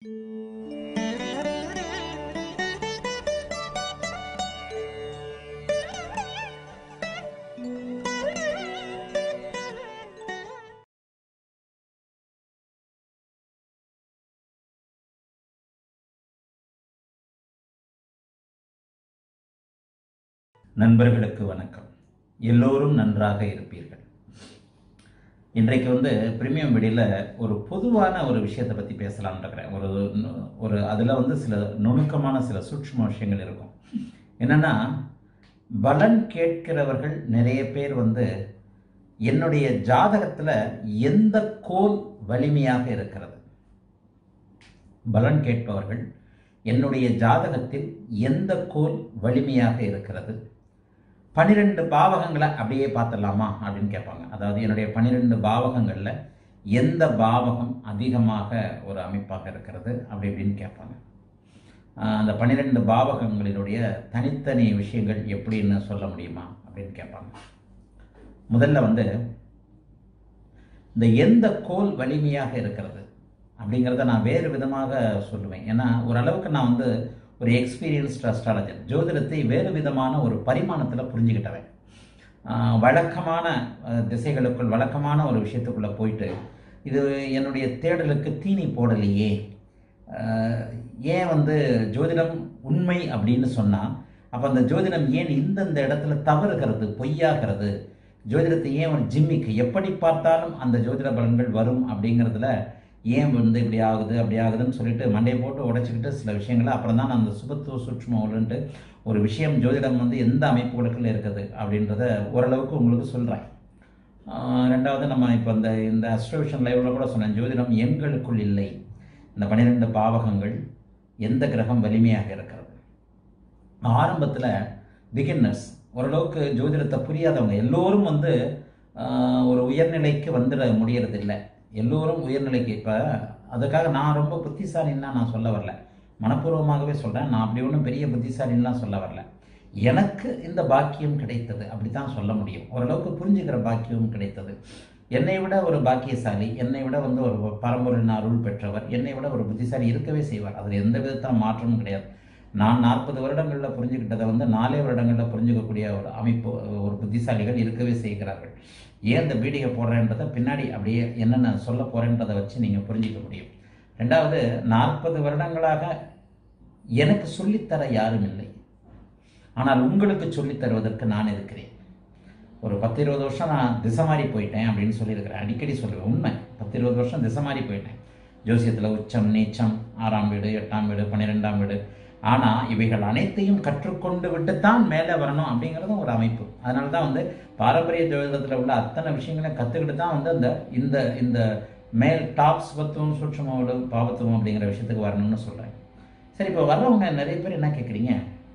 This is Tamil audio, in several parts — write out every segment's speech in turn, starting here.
நண்பர்களுக்கு வணக்கம் எல்லோரும் நன்றாக இருப்பீர்கள் இன்றைக்கு வந்து பிரீமியம் வெளியில் ஒரு பொதுவான ஒரு விஷயத்தை பற்றி பேசலாம்னு இருக்கிறேன் ஒரு நு- ஒரு அதில் வந்து சில நுணுக்கமான சில சூட்சும விஷயங்கள் இருக்கும் என்னென்னா பலன் கேட்கிறவர்கள் நிறைய பேர் வந்து என்னுடைய ஜாதகத்தில் எந்த கோல் வலிமையாக இருக்கிறது பலன் கேட்பவர்கள் என்னுடைய ஜாதகத்தில் எந்த கோல் வலிமையாக இருக்கிறது பன்னிரெண்டு பாவகங்களை அப்படியே பார்த்துடலாமா அப்படின்னு கேட்பாங்க அதாவது என்னுடைய பன்னிரெண்டு பாவகங்களில் எந்த பாவகம் அதிகமாக ஒரு அமைப்பாக இருக்கிறது அப்படி இப்படின்னு கேட்பாங்க ஆஹ் அந்த பன்னிரெண்டு பாவகங்களினுடைய தனித்தனி விஷயங்கள் எப்படின்னு சொல்ல முடியுமா அப்படின்னு கேட்பாங்க முதல்ல வந்து இந்த எந்த கோல் வலிமையாக இருக்கிறது அப்படிங்கிறத நான் வேறு விதமாக சொல்லுவேன் ஏன்னா ஓரளவுக்கு நான் வந்து ஒரு எக்ஸ்பீரியன்ஸ்ட் அஸ்ட்ராலஜர் ஜோதிடத்தை வேறு விதமான ஒரு பரிமாணத்தில் புரிஞ்சுக்கிட்டவன் ஆஹ் வழக்கமான அஹ், திசைகளுக்குள் வழக்கமான ஒரு விஷயத்துக்குள்ளே போயிட்டு இது என்னுடைய தேடலுக்கு தீனி போடலையே ஆஹ், ஏன் வந்து ஜோதிடம் உண்மை அப்படின்னு சொன்னால் அப்போ அந்த ஜோதிடம் ஏன் இந்தந்த இடத்துல தவறுகிறது பொய்யாகிறது ஜோதிடத்தை ஏன் ஒரு ஜிம்மிக்கு எப்படி பார்த்தாலும் அந்த ஜோதிட பலன்கள் வரும் அப்படிங்கிறதுல ஏன் வந்து இப்படி ஆகுது அப்படி ஆகுதுன்னு சொல்லிட்டு மண்டையை போட்டு உடைச்சிக்கிட்டு சில விஷயங்களை அப்புறம் தான் நான் அந்த சுபத்துவ சூட்சும உள்ளன்ட்டு ஒரு விஷயம் ஜோதிடம் வந்து எந்த அமைப்புகளுக்குள்ள இருக்குது அப்படின்றத ஓரளவுக்கு உங்களுக்கு சொல்கிறேன் ரெண்டாவது நம்ம இப்போ இந்த இந்த அஸ்ட்ரோவிஷன் லைவில் கூட சொன்னேன் ஜோதிடம் எண்களுக்குள் இல்லை இந்த பன்னிரெண்டு பாவகங்கள் எந்த கிரகம் வலிமையாக இருக்கிறது ஆரம்பத்தில் பிகின்னர்ஸ் ஓரளவுக்கு ஜோதிடத்தை புரியாதவங்க எல்லோரும் வந்து ஆஹ், ஒரு உயர்நிலைக்கு வந்துட முடியறதில்ல எல்லோரும் உயர்நிலைக்கு இப்போ அதுக்காக நான் ரொம்ப புத்திசாலின்னா நான் சொல்ல வரல மனப்பூர்வமாகவே சொல்கிறேன் நான் அப்படி ஒன்றும் பெரிய புத்திசாலின்லாம் சொல்ல வரல எனக்கு இந்த பாக்கியம் கிடைத்தது அப்படி தான் சொல்ல முடியும் ஓரளவுக்கு புரிஞ்சுக்கிற பாக்கியம் கிடைத்தது என்னை விட ஒரு பாக்கியசாலி என்னை விட வந்து ஒரு பரம்பொருளின் அருள் பெற்றவர் என்னை விட ஒரு புத்திசாலி இருக்கவே செய்வார் அதில் எந்த விதத்தில் மாற்றமும் கிடையாது நான் நாற்பது வருடங்களில் புரிஞ்சுக்கிட்டதை வந்து நாலே வருடங்களில் புரிஞ்சுக்கக்கூடிய ஒரு அமைப்பு ஒரு புத்திசாலிகள் இருக்கவே செய்கிறார்கள் ஏன் இந்த பீடிகை போடுறேன்றதை பின்னாடி அப்படியே என்னென்ன சொல்ல போகிறேன்றதை வச்சு நீங்கள் புரிஞ்சிக்க முடியும் ரெண்டாவது நாற்பது வருடங்களாக எனக்கு சொல்லித்தர யாரும் இல்லை ஆனால் உங்களுக்கு சொல்லித் தருவதற்கு நான் இருக்கிறேன் ஒரு பத்து இருபது வருஷம் நான் திசை மாறி போயிட்டேன் அப்படின்னு சொல்லியிருக்கிறேன் அடிக்கடி சொல்லுவேன் உண்மை பத்து இருபது வருஷம் திசை மாறி போயிட்டேன் ஜோசியத்தில் உச்சம் நீச்சம் ஆறாம் வீடு எட்டாம் வீடு பன்னிரெண்டாம் வீடு ஆனால் இவைகள் அனைத்தையும் கற்றுக்கொண்டு விட்டுத்தான் மேலே வரணும் அப்படிங்கிறதும் ஒரு அமைப்பு அதனால தான் வந்து பாரம்பரிய ஜோதிடத்தில் உள்ள அத்தனை விஷயங்களையும் கற்றுக்கிட்டு தான் வந்து அந்த இந்த இந்த மேல் டாப் சுபத்துவம் சூட்சமோடு பாவத்துவம் அப்படிங்கிற விஷயத்துக்கு வரணும்னு சொல்கிறேன் சரி இப்போ வர்றவங்க நிறைய பேர் என்ன கேட்குறீங்க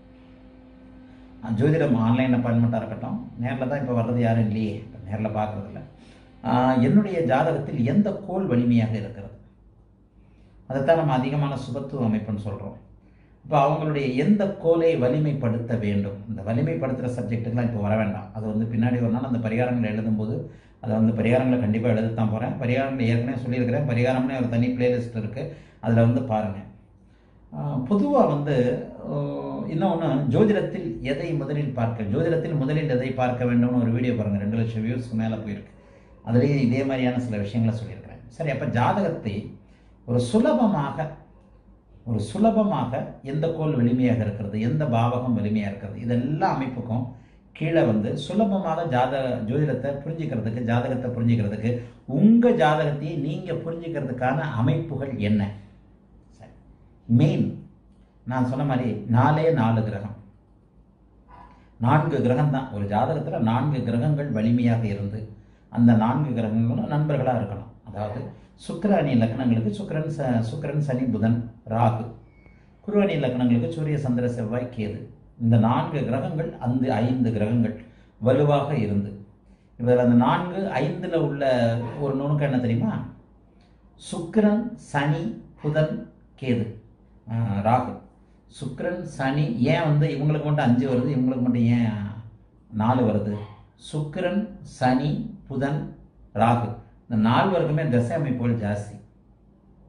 ஜோதிடம் ஆன்லைன் அப்பாயின்மெண்ட்டாக இருக்கட்டும் நேரில் தான் இப்போ வர்றது யாரும் இல்லையே இப்போ நேரில் பார்க்குறதில்ல என்னுடைய ஜாதகத்தில் எந்த கோல் வலிமையாக இருக்கிறது அதைத்தான் நம்ம அதிகமான சுபத்துவ அமைப்புன்னு சொல்கிறோம் இப்போ அவங்களுடைய எந்த கோலை வலிமைப்படுத்த வேண்டும் இந்த வலிமைப்படுத்துகிற சப்ஜெக்ட்டுக்கெலாம் இப்போ வர வேண்டாம் அது வந்து பின்னாடி ஒரு நாள் அந்த பரிகாரங்களை எழுதும்போது அதை வந்து பரிகாரங்களை கண்டிப்பாக எழுதத்தான் போகிறேன் பரிகாரங்களை ஏற்கனவே சொல்லியிருக்கிறேன் பரிகாரம்னே ஒரு தனி பிளேலிஸ்ட் இருக்குது அதில் வந்து பாருங்கள் பொதுவாக வந்து ஆஹ், இன்னொன்று ஜோதிடத்தில் எதை முதலில் பார்க்க ஜோதிடத்தில் முதலில் எதை பார்க்க வேண்டும்னு ஒரு வீடியோ பாருங்கள் ரெண்டு லட்சம் வியூஸ்க்கு மேலே போயிருக்கு அதுலேயும் இதே மாதிரியான சில விஷயங்களை சொல்லியிருக்கிறேன் சரி அப்போ ஜாதகத்தை ஒரு சுலபமாக ஒரு சுலபமாக எந்த கோல் வலிமையாக இருக்கிறது எந்த பாவகம் வலிமையாக இருக்கிறது இதெல்லாம் அமைப்புக்கும் கீழே வந்து சுலபமாக ஜாத ஜோதிடத்தை புரிஞ்சுக்கிறதுக்கு ஜாதகத்தை புரிஞ்சுக்கிறதுக்கு உங்கள் ஜாதகத்தையே நீங்கள் புரிஞ்சுக்கிறதுக்கான அமைப்புகள் என்ன சரி மெயின் நான் சொன்ன மாதிரி நாலே நாலு கிரகம் நான்கு கிரகம் தான் ஒரு ஜாதகத்தில் நான்கு கிரகங்கள் வலிமையாக இருந்து அந்த நான்கு கிரகங்களும் நண்பர்களாக இருக்கணும் அதாவது சுக்கிராணி லக்னங்களுக்கு சுக்கிரன் ச சுக்கிரன் சனி புதன் ராகு குருவணி லக்னங்களுக்கு சூரிய சந்திர செவ்வாய் கேது இந்த நான்கு கிரகங்கள் அந்த ஐந்து கிரகங்கள் வலுவாக இருந்து இதில் அந்த நான்கு ஐந்தில் உள்ள ஒரு நுணுக்கம் என்ன தெரியுமா சுக்கிரன் சனி புதன் கேது ஆஹ், ராகு சுக்கிரன் சனி ஏன் வந்து இவங்களுக்கு மட்டும் அஞ்சு வருது இவங்களுக்கு மட்டும் ஏன் நாலு வருது சுக்கிரன் சனி புதன் ராகு இந்த நால்வருக்குமே தசை அமைப்புகள் ஜாஸ்தி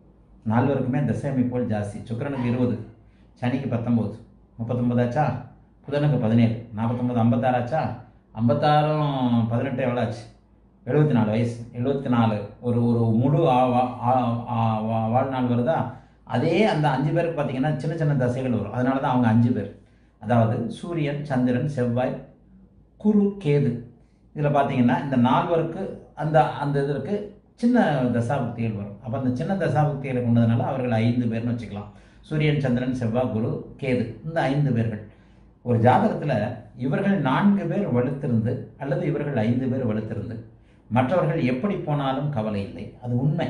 நால்வருக்குமே தசை அமைப்புகள் ஜாஸ்தி சுக்கிரனுக்கு இருபது சனிக்கு பத்தொம்போது முப்பத்தொம்போதாச்சா புதனுக்கு பதினேழு நாற்பத்தொம்போது ஐம்பத்தாறாச்சா ஐம்பத்தாறும் பதினெட்டு எவ்வளோ ஆச்சு எழுபத்தி நாலு வயசு எழுபத்தி நாலு ஒரு ஒரு முழு ஆ- வா- ஆ- ஆ- வா- வாழ்நாள் வருதா அதே அந்த அஞ்சு பேருக்கு பார்த்தீங்கன்னா சின்ன சின்ன தசைகள் வரும் அதனால தான் அவங்க அஞ்சு பேர் அதாவது சூரியன் சந்திரன் செவ்வாய் குரு கேது இதில் பார்த்தீங்கன்னா இந்த நால்வருக்கு அந்த அந்த இதற்கு சின்ன தசாபுக்திகள் வரும் அப்போ அந்த சின்ன தசாபுக்திகளை கொண்டதுனால அவர்கள் ஐந்து பேர்னு வச்சுக்கலாம் சூரியன் சந்திரன் செவ்வாய் குரு கேது இந்த ஐந்து பேர்கள் ஒரு ஜாதகத்தில் இவர்கள் நான்கு பேர் வலுத்திருந்து அல்லது இவர்கள் ஐந்து பேர் வலுத்திருந்து மற்றவர்கள் எப்படி போனாலும் கவலை இல்லை அது உண்மை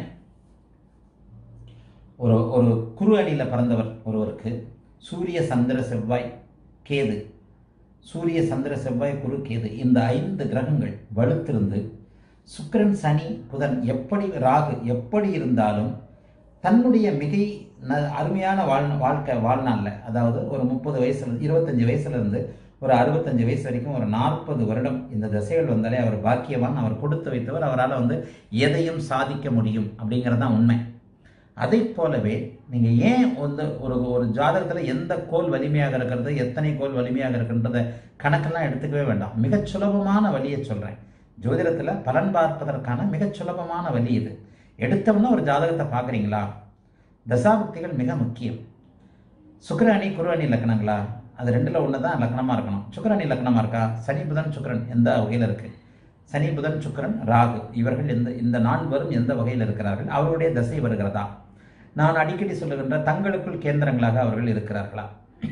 ஒரு ஒரு குரு அணியில் பிறந்தவர் ஒருவருக்கு சூரிய சந்திர செவ்வாய் கேது சூரிய சந்திர செவ்வாய் குரு கேது இந்த ஐந்து கிரகங்கள் வலுத்திருந்து சுக்கிரன் சனி புதன் எப்படி ராகு எப்படி இருந்தாலும் தன்னுடைய மிகை ந- அருமையான வாழ் வாழ்க்கை வாழ்நாளில் அதாவது ஒரு முப்பது வயசுல இருபத்தஞ்சு வயசுல இருந்து ஒரு அறுபத்தஞ்சு வயசு வரைக்கும் ஒரு நாற்பது வருடம் இந்த திசைகள் வந்தாலே அவர் பாக்கியவான் அவர் கொடுத்து வைத்தவர் அவரால் வந்து எதையும் சாதிக்க முடியும் அப்படிங்கிறது தான் உண்மை அதை போலவே நீங்கள் ஏன் வந்து ஒரு ஒரு ஜாதகத்தில் எந்த கோல் வலிமையாக இருக்கிறது எத்தனை கோல் வலிமையாக இருக்கின்றத கணக்கெல்லாம் எடுத்துக்கவே வேண்டாம் மிகச் சுலபமான வழியை சொல்கிறேன் ஜோதிடத்தில் பலன் பார்ப்பதற்கான மிகச் சுலபமான வழி இது எடுத்தோம்னா ஒரு ஜாதகத்தை பார்க்குறீங்களா தசாபக்திகள் மிக முக்கியம் சுக்கிராணி குருவாணி லக்னங்களா அது ரெண்டில் ஒன்று தான் லக்னமாக இருக்கணும் சுக்கிராணி லக்னமாக இருக்கா சனி புதன் சுக்கிரன் எந்த வகையில் இருக்குது சனி புதன் சுக்கிரன் ராகு இவர்கள் எந்த இந்த நால்வரும் எந்த வகையில் இருக்கிறார்கள் அவருடைய தசை வருகிறதா நான் அடிக்கடி சொல்லுகின்ற தங்களுக்குள் கேந்திரங்களாக அவர்கள் இருக்கிறார்களா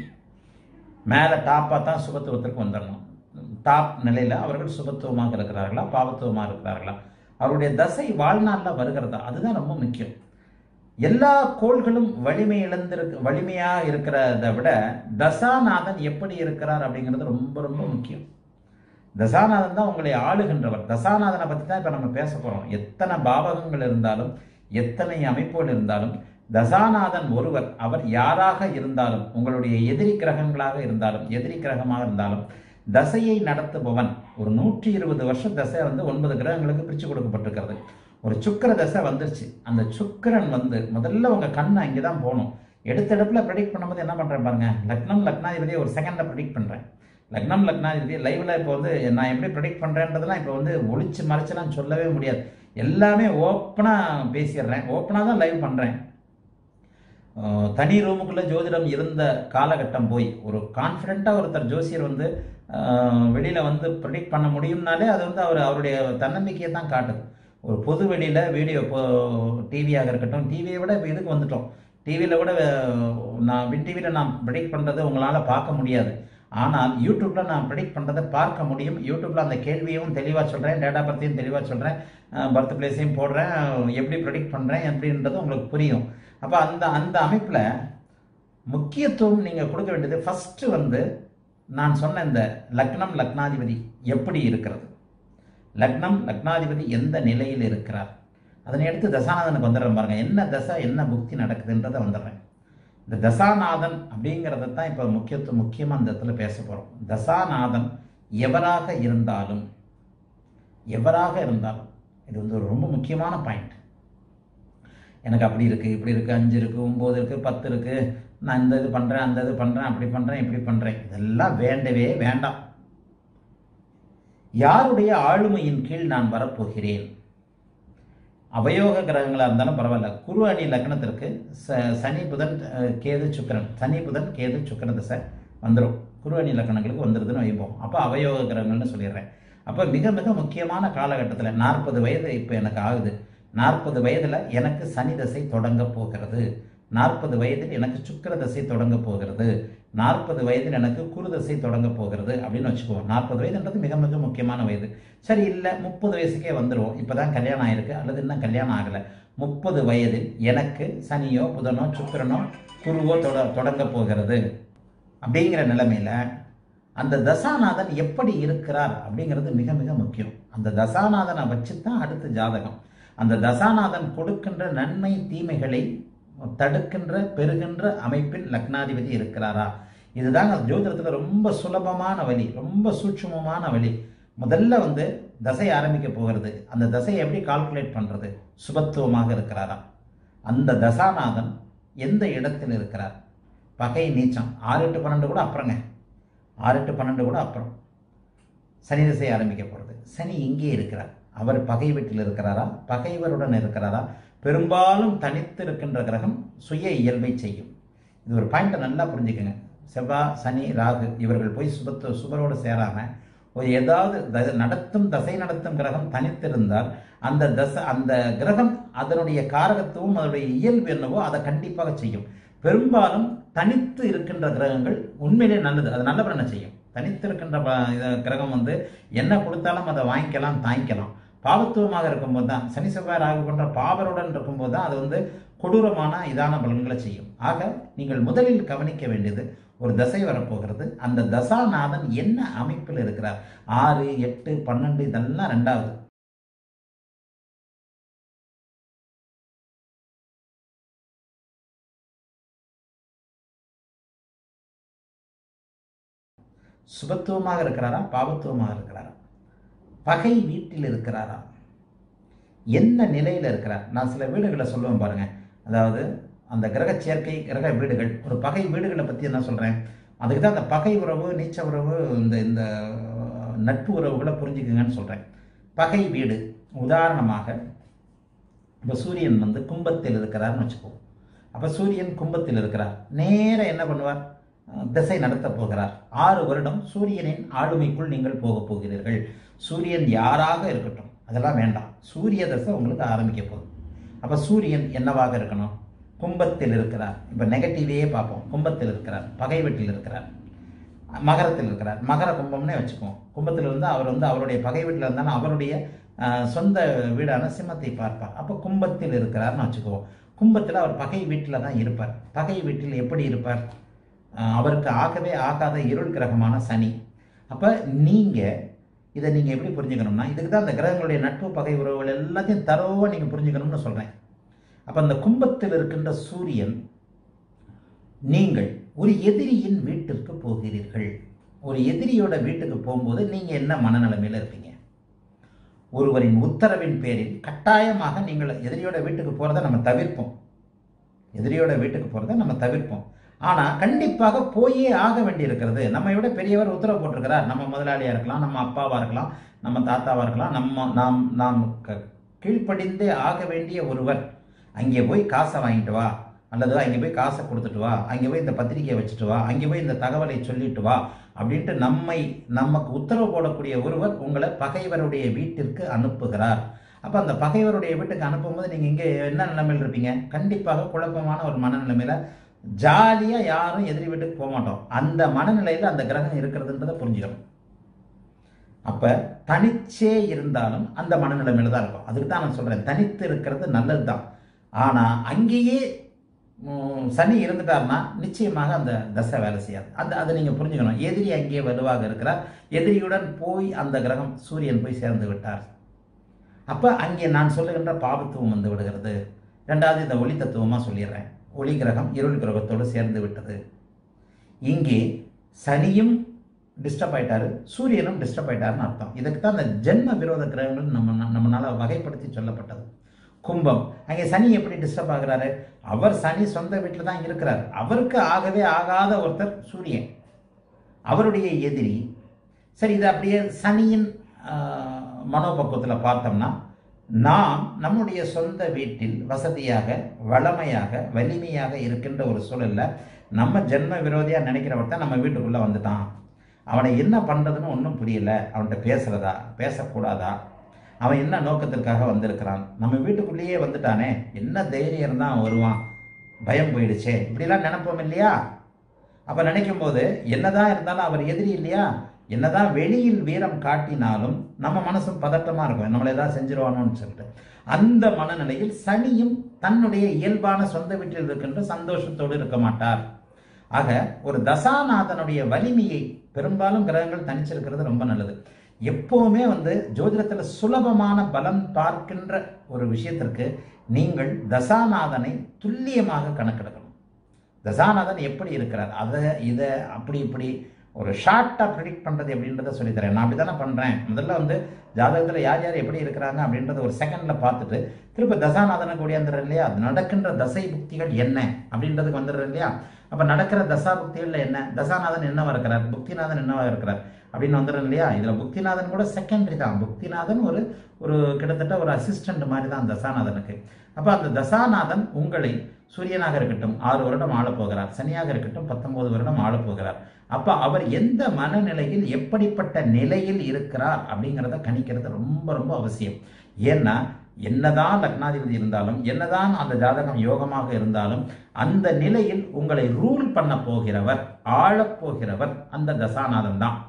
மேலே டாப்பாக தான் சுபத்துவத்திற்கு வந்துடணும் டாப் நிலையில் அவர்கள் சுபத்துவமாக இருக்கிறார்களா பாவத்துவமாக இருக்கிறார்களா அவருடைய தசை வாழ்நாளில் வருகிறதா அதுதான் ரொம்ப முக்கியம் எல்லா கோள்களும் வலிமை இழந்திருக்கு வலிமையாக இருக்கிறத விட தசாநாதன் எப்படி இருக்கிறார் அப்படிங்கிறது ரொம்ப ரொம்ப முக்கியம் தசாநாதன் தான் உங்களை ஆளுகின்றவர் தசாநாதனை பற்றி தான் இப்போ நம்ம பேச போகிறோம் எத்தனை பாவகங்கள் இருந்தாலும் எத்தனை அமைப்புகள் இருந்தாலும் தசாநாதன் ஒருவர் அவர் யாராக இருந்தாலும் உங்களுடைய எதிரி கிரகங்களாக இருந்தாலும் எதிரி கிரகமாக இருந்தாலும் தசையை நடத்துபவன் ஒரு நூற்றி இருபது வருஷம் தசை வந்து ஒன்பது கிரகங்களுக்கு பிரித்து கொடுக்கப்பட்டிருக்கிறது ஒரு சுக்கிர தசை வந்துருச்சு அந்த சுக்கிரன் வந்து முதல்ல உங்கள் கண்ணை இங்கே தான் போகணும் எடுத்த இடத்துல ப்ரெடிக்ட் பண்ணும்போது என்ன பண்ணுறேன் பாருங்க லக்னம் லக்னாதிபதியை ஒரு செகண்டில் ப்ரெடிக்ட் பண்ணுறேன் லக்னம் லக்னாதிபதி லைவ்ல இப்போ வந்து நான் எப்படி ப்ரெடிக்ட் பண்ணுறேன்றதெல்லாம் இப்போ வந்து ஒளிச்சு மறைச்செல்லாம் சொல்லவே முடியாது எல்லாமே ஓப்பனாக பேசிடுறேன் ஓப்பனாக தான் லைவ் பண்ணுறேன் தனி ரூமுக்குள்ளே ஜோதிடம் இருந்த காலகட்டம் போய் ஒரு கான்ஃபிடெண்ட்டாக ஒருத்தர் ஜோசியர் வந்து வெளியில் வந்து ப்ரெடிக்ட் பண்ண முடியும்னாலே அது வந்து அவர் அவருடைய தன்னம்பிக்கையை தான் காட்டுது ஒரு பொது வெளியில் வீடியோ இப்போ டிவியாக இருக்கட்டும் டிவியை விட இப்போ இதுக்கு வந்துட்டோம் டிவியில் கூட அஹ், நான் வின் டிவியில் நான் ப்ரெடிக்ட் பண்ணுறது உங்களால் பார்க்க முடியாது ஆனால் யூடியூப்பில் நான் ப்ரெடிக்ட் பண்ணுறதை பார்க்க முடியும் யூடியூப்பில் அந்த கேள்வியும் தெளிவாக சொல்கிறேன் டேட்டா பற்றியும் தெளிவாக சொல்கிறேன் பர்த் பிளேஸையும் போடுறேன் எப்படி ப்ரெடிக்ட் பண்ணுறேன் எப்படின்றது உங்களுக்கு புரியும் அப்போ அந்த அந்த அமைப்பில் முக்கியத்துவம் நீங்கள் கொடுக்க வேண்டியது ஃபஸ்ட்டு வந்து நான் சொன்ன இந்த லக்னம் லக்னாதிபதி எப்படி இருக்கிறது லக்னம் லக்னாதிபதி எந்த நிலையில் இருக்கிறார் அதனை எடுத்து தசாநாதனுக்கு வந்துடுறேன் பாருங்க என்ன தசை என்ன புக்தி நடக்குதுன்றதை வந்துடுறேன் இந்த தசாநாதன் அப்படிங்கிறத தான் இப்போ முக்கியத்துவம் முக்கியமாக இந்த இடத்துல பேச போகிறோம் தசாநாதன் எவராக இருந்தாலும் எவராக இருந்தாலும் இது வந்து ஒரு ரொம்ப முக்கியமான பாயிண்ட் எனக்கு அப்படி இருக்குது இப்படி இருக்குது அஞ்சு இருக்குது ஒம்பது இருக்குது பத்து இருக்குது நான் இந்த இது பண்ணுறேன் அந்த இது பண்ணுறேன் அப்படி பண்ணுறேன் இப்படி பண்ணுறேன் இதெல்லாம் வேண்டவே வேண்டாம் யாருடைய ஆளுமையின் கீழ் நான் வரப்போகிறேன் அவயோக கிரகங்களாக இருந்தாலும் பரவாயில்ல குரு அணி லக்னத்திற்கு ச சனி புதன் அஹ், கேது சுக்கிரன் சனி புதன் கேது சுக்கிர தசை வந்துடும் குரு அணி லக்னங்களுக்கு வந்துடுதுன்னு வைப்போம் அப்போ அவயோக கிரகங்கள்னு சொல்லிடுறேன் அப்போ மிக மிக முக்கியமான காலகட்டத்தில் நாற்பது வயது இப்போ எனக்கு ஆகுது நாற்பது வயதில் எனக்கு சனி தசை தொடங்க போகிறது நாற்பது வயதில் எனக்கு சுக்கிர தசை தொடங்க போகிறது நாற்பது வயதில் எனக்கு குரு தசை தொடங்க போகிறது அப்படின்னு வச்சுக்குவோம் நாற்பது வயதுன்றது மிக மிக முக்கியமான வயது சரி இல்லை முப்பது வயசுக்கே வந்துடுவோம் இப்போ தான் கல்யாணம் ஆயிருக்கு அல்லது இன்னும் கல்யாணம் ஆகலை முப்பது வயதில் எனக்கு சனியோ புதனோ சுக்கிரனோ குருவோ தொட தொடங்க போகிறது அப்படிங்கிற நிலைமையில் அந்த தசாநாதன் எப்படி இருக்கிறார் அப்படிங்கிறது மிக மிக முக்கியம் அந்த தசாநாதனை வச்சு தான் அடுத்த ஜாதகம் அந்த தசாநாதன் கொடுக்கின்ற நன்மை தீமைகளை தடுக்கின்ற பெறுகின்ற அமைப்பில் லக்னாதிபதி இருக்கிறாரா இதுதான் ஜோதிடத்தில் ரொம்ப சுலபமான வழி ரொம்ப சூட்சுமமான வழி முதல்ல வந்து தசை ஆரம்பிக்க போகிறது அந்த தசையை எப்படி கால்குலேட் பண்ணுறது சுபத்துவமாக இருக்கிறாரா அந்த தசாநாதன் எந்த இடத்தில் இருக்கிறார் பகை நீச்சம் ஆறு எட்டு பன்னெண்டு கூட அப்புறங்க ஆறு எட்டு பன்னெண்டு கூட அப்புறம் சனி திசை ஆரம்பிக்க போகிறது சனி இங்கே இருக்கிறார் அவர் பகை வீட்டில் இருக்கிறாரா பகைவருடன் இருக்கிறாரா பெரும்பாலும் தனித்து இருக்கின்ற கிரகம் சுய இயல்பை செய்யும் இது ஒரு பாயிண்ட்டை நல்லா புரிஞ்சுக்கங்க செவ்வாய் சனி ராகு இவர்கள் போய் சுபத்து சுபரோடு சேராம ஒரு ஏதாவது த- நடத்தும் தசை நடத்தும் கிரகம் தனித்திருந்தால் அந்த தசை அந்த கிரகம் அதனுடைய காரகத்துவம் அதனுடைய இயல்பு என்னவோ அதை கண்டிப்பாக செய்யும் பெரும்பாலும் தனித்து இருக்கின்ற கிரகங்கள் உண்மையிலே நல்லது அது நல்ல என்ன செய்யும் தனித்து இருக்கின்ற ப- இது கிரகம் வந்து என்ன கொடுத்தாலும் அதை வாங்கிக்கலாம் தாங்கிக்கலாம் பாவத்துவமாக இருக்கும்போது தான் சனி செவ்வாய் ராகு போன்ற பாவருடன் இருக்கும்போது தான் அது வந்து கொடூரமான இதான பலன்களை செய்யும் ஆக நீங்கள் முதலில் கவனிக்க வேண்டியது ஒரு தசை வரப்போகிறது அந்த தசாநாதன் என்ன அமைப்பில் இருக்கிறார் ஆறு எட்டு பன்னெண்டு இதெல்லாம் ரெண்டாவது சுபத்துவமாக இருக்கிறாரா பாவத்துவமாக இருக்கிறாரா பகை வீட்டில் இருக்கிறாரா என்ன நிலையில் இருக்கிறார் நான் சில வீடுகளை சொல்லுவேன் பாருங்க அதாவது அந்த கிரக சேர்க்கை கிரக வீடுகள் ஒரு பகை வீடுகளை பற்றி என்ன சொல்கிறேன் அதுக்கு தான் அந்த பகை உறவு நீச்ச உறவு இந்த இந்த நட்பு உறவுகளை புரிஞ்சுக்குங்கன்னு சொல்கிறேன் பகை வீடு உதாரணமாக இப்போ சூரியன் வந்து கும்பத்தில் இருக்கிறார்னு வச்சுக்கோ அப்போ சூரியன் கும்பத்தில் இருக்கிறார் நேர என்ன பண்ணுவார் அஹ் திசை நடத்தப் போகிறார் ஆறு வருடம் சூரியனின் ஆளுமைக்குள் நீங்கள் போகப் போகிறீர்கள் சூரியன் யாராக இருக்கட்டும் அதெல்லாம் வேண்டாம் சூரிய தசை உங்களுக்கு ஆரம்பிக்க போகுது அப்போ சூரியன் என்னவாக இருக்கணும் கும்பத்தில் இருக்கிறார் இப்போ நெகட்டிவே பார்ப்போம் கும்பத்தில் இருக்கிறார் பகை வீட்டில் இருக்கிறார் மகரத்தில் இருக்கிறார் மகர கும்பம்னே வச்சுக்குவோம் கும்பத்தில் இருந்து அவர் வந்து அவருடைய பகை வீட்டில் இருந்தாலும் அவருடைய ஆஹ், சொந்த வீடான சிம்மத்தை பார்ப்பார் அப்போ கும்பத்தில் இருக்கிறார்னு வச்சுக்குவோம் கும்பத்தில் அவர் பகை வீட்டில் தான் இருப்பார் பகை வீட்டில் எப்படி இருப்பார் ஆஹ், அவருக்கு ஆகவே ஆகாத இருள் கிரகமான சனி அப்போ நீங்கள் இதை நீங்கள் எப்படி புரிஞ்சுக்கணும்னா இதுக்கு தான் அந்த கிரகங்களுடைய நட்பு பகை உறவுகள் எல்லாத்தையும் தரோவாக நீங்கள் புரிஞ்சுக்கணும்னு சொல்கிறேன் அப்போ அந்த கும்பத்தில் இருக்கின்ற சூரியன் நீங்கள் ஒரு எதிரியின் வீட்டிற்கு போகிறீர்கள் ஒரு எதிரியோட வீட்டுக்கு போகும்போது நீங்கள் என்ன மனநிலைமையில் இருப்பீங்க ஒருவரின் உத்தரவின் பேரில் கட்டாயமாக நீங்கள் எதிரியோட வீட்டுக்கு போகிறத நம்ம தவிர்ப்போம் எதிரியோட வீட்டுக்கு போகிறத நம்ம தவிர்ப்போம் ஆனால் கண்டிப்பாக போயே ஆக வேண்டியிருக்கிறது நம்மை விட பெரியவர் உத்தரவு போட்டிருக்கிறார் நம்ம முதலாளியாக இருக்கலாம் நம்ம அப்பாவாக இருக்கலாம் நம்ம தாத்தாவாக இருக்கலாம் நம்ம நாம் நாம் க- கீழ்ப்படிந்தே ஆக வேண்டிய ஒருவர் அங்கே போய் காசை வாங்கிட்டு வா அல்லது அங்கே போய் காசை கொடுத்துட்டு வா அங்கே போய் இந்த பத்திரிக்கையை வச்சுட்டு வா அங்கே போய் இந்த தகவலை சொல்லிட்டு வா அப்படின்ட்டு நம்மை நமக்கு உத்தரவு போடக்கூடிய ஒருவர் உங்களை பகைவருடைய வீட்டிற்கு அனுப்புகிறார் அப்போ அந்த பகைவருடைய வீட்டுக்கு அனுப்பும்போது நீங்கள் இங்கே என்ன நிலைமையில் இருப்பீங்க கண்டிப்பாக குழப்பமான ஒரு மனநிலைமையில் ஜாலியாக யாரும் எதிரி வீட்டுக்கு போக மாட்டோம் அந்த மனநிலையில் அந்த கிரகம் இருக்கிறதுன்றதை புரிஞ்சுக்கணும் அப்ப தனிச்சே இருந்தாலும் அந்த மனநிலைமையில தான் இருக்கும் அதுக்கு தான் நான் சொல்றேன் தனித்து இருக்கிறது நல்லது தான் ஆனா அங்கேயே ம், சனி இருந்துட்டாருன்னா நிச்சயமாக அந்த தசை வேலை செய்யாது அந்த அதை நீங்க புரிஞ்சுக்கணும் எதிரி அங்கேயே வலுவாக இருக்கிறார் எதிரியுடன் போய் அந்த கிரகம் சூரியன் போய் சேர்ந்து விட்டார் அப்ப அங்கே நான் சொல்லுகின்ற பாவத்துவம் வந்து விடுகிறது ரெண்டாவது இந்த ஒளி தத்துவமா சொல்லிடுறேன் ஒளி கிரகம் இருள் கிரகத்தோடு சேர்ந்து விட்டது இங்கே சனியும் டிஸ்டர்ப் ஆயிட்டாரு சூரியனும் டிஸ்டர்ப் ஆயிட்டாருன்னு அர்த்தம் இதுக்கு தான் இந்த ஜென்ம விரோத கிரகங்கள் நம்ம நம்மளால வகைப்படுத்தி சொல்லப்பட்டது கும்பம் அங்கே சனி எப்படி டிஸ்டர்ப் ஆகுறாரு அவர் சனி சொந்த வீட்டில் தான் இருக்கிறார் அவருக்கு ஆகவே ஆகாத ஒருத்தர் சூரியன் அவருடைய எதிரி சரி இது அப்படியே சனியின் மனோபக்குவத்தில் பார்த்தோம்னா நாம் நம்முடைய சொந்த வீட்டில் வசதியாக வளமையாக வலிமையாக இருக்கின்ற ஒரு சூழல்ல நம்ம ஜென்ம விரோதியாக நினைக்கிற ஒருத்தன் நம்ம வீட்டுக்குள்ளே வந்துட்டான் அவனை என்ன பண்ணுறதுன்னு ஒன்றும் புரியல அவன்கிட்ட பேசுகிறதா பேசக்கூடாதா அவன் என்ன நோக்கத்திற்காக வந்திருக்கிறான் நம்ம வீட்டுக்குள்ளேயே வந்துட்டானே என்ன தைரியம் இருந்தால் அவன் வருவான் பயம் போயிடுச்சே இப்படிலாம் நினைப்போம் இல்லையா அப்போ நினைக்கும் போது என்னதான் இருந்தாலும் அவர் எதிரி இல்லையா என்னதான் வெளியில் வீரம் காட்டினாலும் நம்ம மனசும் பதட்டமாக இருக்கும் நம்மளை ஏதாவது செஞ்சிருவானோன்னு சொல்லிட்டு அந்த மனநிலையில் சனியும் தன்னுடைய இயல்பான சொந்த வீட்டில் இருக்கின்ற சந்தோஷத்தோடு இருக்க மாட்டார் ஆக ஒரு தசாநாதனுடைய வலிமையை பெரும்பாலும் கிரகங்கள் தனிச்சிருக்கிறது ரொம்ப நல்லது எப்பவுமே வந்து ஜோதிடத்தில் சுலபமான பலம் பார்க்கின்ற ஒரு விஷயத்திற்கு நீங்கள் தசாநாதனை துல்லியமாக கணக்கெடுக்கணும் தசாநாதன் எப்படி இருக்கிறார் அதை இதை அப்படி இப்படி ஒரு ஷார்ட்டாக ப்ரிடிக்ட் பண்ணுறது எப்படின்றத சொல்லித்தரேன் நான் அப்படி தானே பண்ணுறேன் முதல்ல வந்து ஜாதகத்தில் யார் யார் எப்படி இருக்கிறாங்க அப்படின்றத ஒரு செகண்டில் பார்த்துட்டு திரும்ப தசாநாதனுக்கு ஓடியாந்துடுறேன் இல்லையா அது நடக்கின்ற தசை புக்திகள் என்ன அப்படின்றதுக்கு வந்துடுறேன் இல்லையா அப்போ நடக்கிற தசா புக்திகளில் என்ன தசாநாதன் என்னவா இருக்கிறார் புக்திநாதன் என்னவா இருக்கிறார் அப்படின்னு வந்துடுறேன் இல்லையா இதில் புக்திநாதன் கூட செகண்டரி தான் புக்திநாதன் ஒரு ஒரு கிட்டத்தட்ட ஒரு அசிஸ்டண்ட் மாதிரி தான் தசாநாதனுக்கு அப்போ அந்த தசாநாதன் உங்களை சூரியனாக இருக்கட்டும் ஆறு வருடம் ஆளப் போகிறார் சனியாக இருக்கட்டும் பத்தொன்பது வருடம் ஆளப் போகிறார் அப்போ அவர் எந்த மனநிலையில் எப்படிப்பட்ட நிலையில் இருக்கிறார் அப்படிங்கிறத கணிக்கிறது ரொம்ப ரொம்ப அவசியம் ஏன்னா என்னதான் லக்னாதிபதி இருந்தாலும் என்னதான் அந்த ஜாதகம் யோகமாக இருந்தாலும் அந்த நிலையில் உங்களை ரூல் பண்ண போகிறவர் ஆளப் போகிறவர் அந்த தசாநாதன் தான்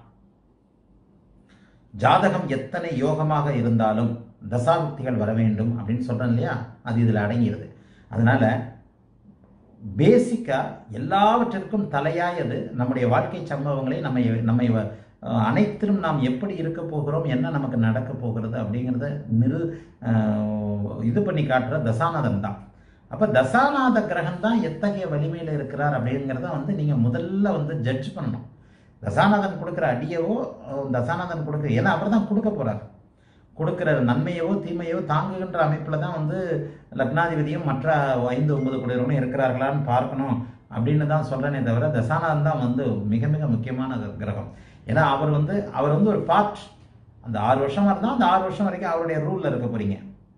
ஜாதகம் எத்தனை யோகமாக இருந்தாலும் தசாபுக்திகள் வர வேண்டும் அப்படின்னு சொல்றேன் இல்லையா அது இதில் அடங்கிடுது அதனால பேசிக்கா எல்லாவற்றிற்கும் தலையாயது நம்முடைய வாழ்க்கை சம்பவங்களை நம்மை நம்மை அஹ், அனைத்திலும் நாம் எப்படி இருக்க போகிறோம் என்ன நமக்கு நடக்க போகிறது அப்படிங்கிறத நிரு அஹ், இது பண்ணி காட்டுற தசாநாதன் தான் அப்போ தசாநாத கிரகம் தான் எத்தகைய வலிமையில் இருக்கிறார் அப்படிங்கிறத வந்து நீங்கள் முதல்ல வந்து ஜட்ஜ் பண்ணணும் தசாநாதன் கொடுக்குற அடியவோ அஹ், தசாநாதன் கொடுக்குற ஏன்னா அவர் தான் கொடுக்க போறார் கொடுக்குற நன்மையவோ தீமையவோ தாங்குகின்ற அமைப்பில் தான் வந்து லக்னாதிபதியும் மற்ற ஐந்து ஒன்பது குடியவர்களும் இருக்கிறார்களான்னு பார்க்கணும் அப்படின்னு தான் சொல்றேனே தவிர தசாநாதன் தான் வந்து மிக மிக முக்கியமான கிரகம் ஏன்னா அவர் வந்து அவர் வந்து ஒரு பார்ட் அந்த ஆறு வருஷமா இருந்தால் அந்த ஆறு வருஷம் வரைக்கும் அவருடைய ரூலில் இருக்க போறீங்க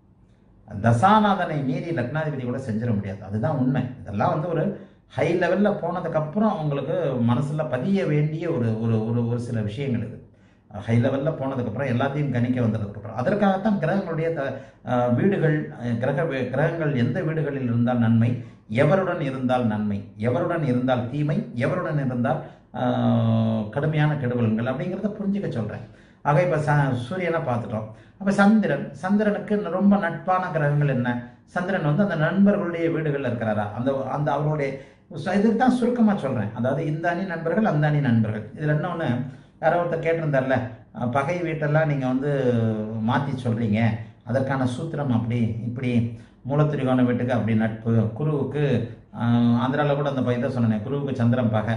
தசாநாதனை மீறி லக்னாதிபதி கூட செஞ்சிட முடியாது அதுதான் உண்மை இதெல்லாம் வந்து ஒரு ஹை லெவலில் போனதுக்கப்புறம் உங்களுக்கு மனசில் பதிய வேண்டிய ஒரு ஒரு ஒரு ஒரு சில விஷயங்கள் இது ஹை லெவலில் போனதுக்கப்புறம் எல்லாத்தையும் கணிக்க வந்ததுக்கப்புறம் அதற்காகத்தான் கிரகங்களுடைய த அஹ், வீடுகள் அஹ், கிரக வே- கிரகங்கள் எந்த வீடுகளில் இருந்தால் நன்மை எவருடன் இருந்தால் நன்மை எவருடன் இருந்தால் தீமை எவருடன் இருந்தால் ஆஹ், கடுமையான கெடுபலன்கள் அப்படிங்கிறத புரிஞ்சுக்க சொல்கிறேன் ஆக இப்போ ச சூரியனை பார்த்துட்டோம் அப்போ சந்திரன் சந்திரனுக்கு ரொம்ப நட்பான கிரகங்கள் என்ன சந்திரன் வந்து அந்த நண்பர்களுடைய வீடுகளில் இருக்கிறாரா அந்த அந்த அவருடைய ச- இதுக்கு தான் சுருக்கமாக சொல்கிறேன் அதாவது இந்த அணி நண்பர்கள் அந்த அணி நண்பர்கள் இதில் என்ன ஒன்று யாரோ ஒருத்தர் கேட்டிருந்தார்ல அஹ், பகை வீட்டெல்லாம் நீங்கள் வந்து மாற்றி சொல்கிறீங்க அதற்கான சூத்திரம் அப்படி இப்படி மூலத்திரிகோண வீட்டுக்கு அப்படி நட்பு குருவுக்கு ஆந்திராவில் கூட அந்த இதை சொன்னேன் குருவுக்கு சந்திரன் பகை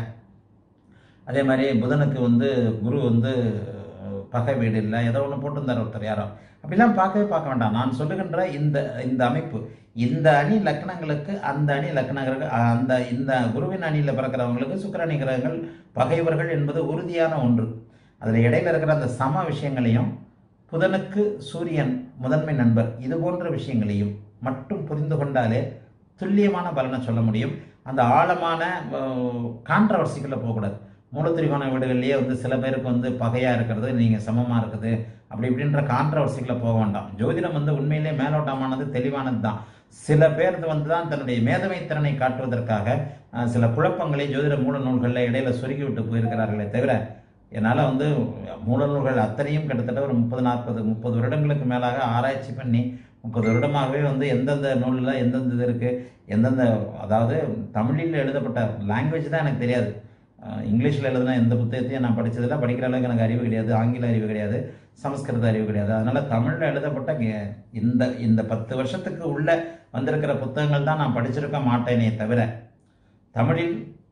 அதே மாதிரி புதனுக்கு வந்து குரு வந்து அஹ், பகை வீடு இல்லை ஏதோ ஒன்று போட்டிருந்தார் ஒருத்தர் யாரோ அப்படிலாம் பார்க்கவே பார்க்க வேண்டாம் நான் சொல்லுகின்ற இந்த இந்த அமைப்பு இந்த அணி லக்னங்களுக்கு அந்த அணி லக்னங்களுக்கு அந்த இந்த குருவின் அணியில் பிறக்கிறவங்களுக்கு சுக்கிரணி கிரகங்கள் பகைவர்கள் என்பது உறுதியான ஒன்று அதில் இடையில இருக்கிற அந்த சம விஷயங்களையும் புதனுக்கு சூரியன் முதன்மை நண்பர் இது போன்ற விஷயங்களையும் மட்டும் புரிந்து கொண்டாலே துல்லியமான பலனை சொல்ல முடியும் அந்த ஆழமான கான்ட்ரவர்சிகளில் போகக்கூடாது மூலத்திரிகோண வீடுகள்லேயே வந்து சில பேருக்கு வந்து பகையாக இருக்கிறது நீங்கள் சமமாக இருக்குது அப்படி இப்படின்ற கான்ட்ரவர்சிகளை போக வேண்டாம் ஜோதிடம் வந்து உண்மையிலே மேலோட்டமானது தெளிவானது தான் சில பேர் வந்து தான் தன்னுடைய மேதமை திறனை காட்டுவதற்காக அஹ், சில குழப்பங்களை ஜோதிட மூல நூல்களில் இடையில சொருகி விட்டு போயிருக்கிறார்களே தவிர என்னால் வந்து மூல நூல்கள் அத்தனையும் கிட்டத்தட்ட ஒரு முப்பது நாற்பது முப்பது வருடங்களுக்கு மேலாக ஆராய்ச்சி பண்ணி முப்பது வருடமாகவே வந்து எந்தெந்த நூலில் எந்தெந்த இது இருக்குது எந்தெந்த அதாவது தமிழில் எழுதப்பட்ட லாங்குவேஜ் தான் எனக்கு தெரியாது அஹ் இங்கிலீஷில் எழுதின எந்த புத்தகத்தையும் நான் படிச்சதில்ல படிக்கிற அளவுக்கு எனக்கு அறிவு கிடையாது ஆங்கில அறிவு கிடையாது சமஸ்கிருத அறிவு கிடையாது அதனால தமிழில் எழுதப்பட்ட கே- இந்த இந்த பத்து வருஷத்துக்கு உள்ள வந்திருக்கிற புத்தகங்கள் தான் நான் படிச்சிருக்க மாட்டேனே தவிர தமிழில்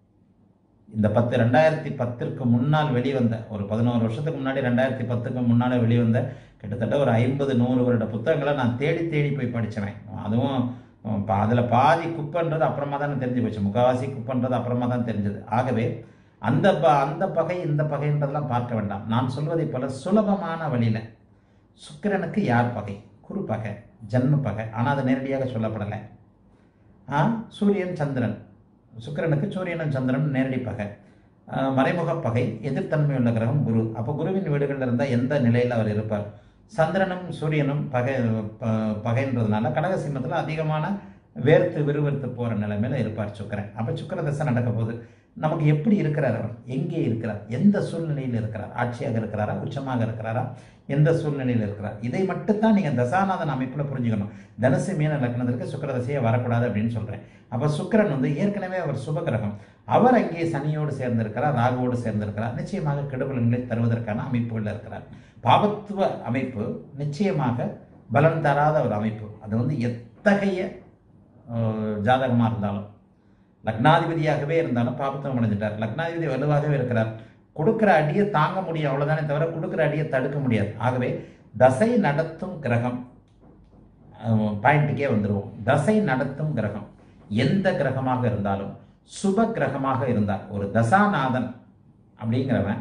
இந்த பத்து ரெண்டாயிரத்தி பத்திற்கு முன்னால் வெளிவந்த ஒரு பதினோரு வருஷத்துக்கு முன்னாடி ரெண்டாயிரத்தி பத்துக்கு முன்னால் வெளிவந்த கிட்டத்தட்ட ஒரு ஐம்பது நூறு வருட புத்தகங்களை நான் தேடி தேடி போய் படிச்சவன் அதுவும் இப்போ அதில் பாதி குப்பைன்றது அப்புறமா தான் தெரிஞ்சு போச்சு முக்காவாசி குப்பைன்றது அப்புறமா தான் தெரிஞ்சது ஆகவே அந்த ப அந்த பகை இந்த பகைன்றதெல்லாம் பார்க்க வேண்டாம் நான் சொல்வதைப் போல சுலபமான வழியில் சுக்கிரனுக்கு யார் பகை குரு பகை ஜன்ம பகை ஆனால் அது நேரடியாக சொல்லப்படலை ஆ சூரியன் சந்திரன் சுக்கிரனுக்கு சூரியனும் சந்திரன் நேரடி பகை ஆ, மறைமுக பகை எதிர்த்தன்மை உள்ள கிரகம் குரு அப்போ குருவின் வீடுகளில் இருந்தால் எந்த நிலையில் அவர் இருப்பார் சந்திரனும் சூரியனும் பகை ப- பகைன்றதுனால கடகசிம்மத்தில் அதிகமான வேர்த்து விறுவிறுத்து போகிற நிலைமையில இருப்பார் சுக்கிரன் அப்போ சுக்கிர தசை நடக்க போகுது நமக்கு எப்படி இருக்கிறார் அவர் எங்கே இருக்கிறார் எந்த சூழ்நிலையில் இருக்கிறார் ஆட்சியாக இருக்கிறாரா உச்சமாக இருக்கிறாரா எந்த சூழ்நிலையில் இருக்கிறார் இதை மட்டும்தான் நீங்கள் தசாநாதன் அமைப்பில் புரிஞ்சுக்கணும் தனுசு மீன லக்னத்திற்கு சுக்கிர தசையே வரக்கூடாது அப்படின்னு சொல்கிறேன் அப்போ சுக்கிரன் வந்து ஏற்கனவே அவர் சுபகிரகம் அவர் அங்கே சனியோடு சேர்ந்திருக்கிறார் ராகுவோடு சேர்ந்திருக்கிறார் நிச்சயமாக கெடுபலன்களை தருவதற்கான அமைப்புகளில் இருக்கிறார் பாபத்துவ அமைப்பு நிச்சயமாக பலன் தராத ஒரு அமைப்பு அது வந்து எத்தகைய ஜாதகமாக இருந்தாலும் லக்னாதிபதியாகவே இருந்தாலும் பாபத்துவம் அடைஞ்சிட்டார் லக்னாதிபதி வலுவாகவே இருக்கிறார் கொடுக்குற அடியை தாங்க முடியும் அவ்வளோதானே தவிர கொடுக்குற அடியை தடுக்க முடியாது ஆகவே தசை நடத்தும் கிரகம் பாயிண்ட்டுக்கே வந்துடுவோம் தசை நடத்தும் கிரகம் எந்த கிரகமாக இருந்தாலும் சுப கிரகமாக இருந்தால் ஒரு தசாநாதன் அப்படிங்கிறவன்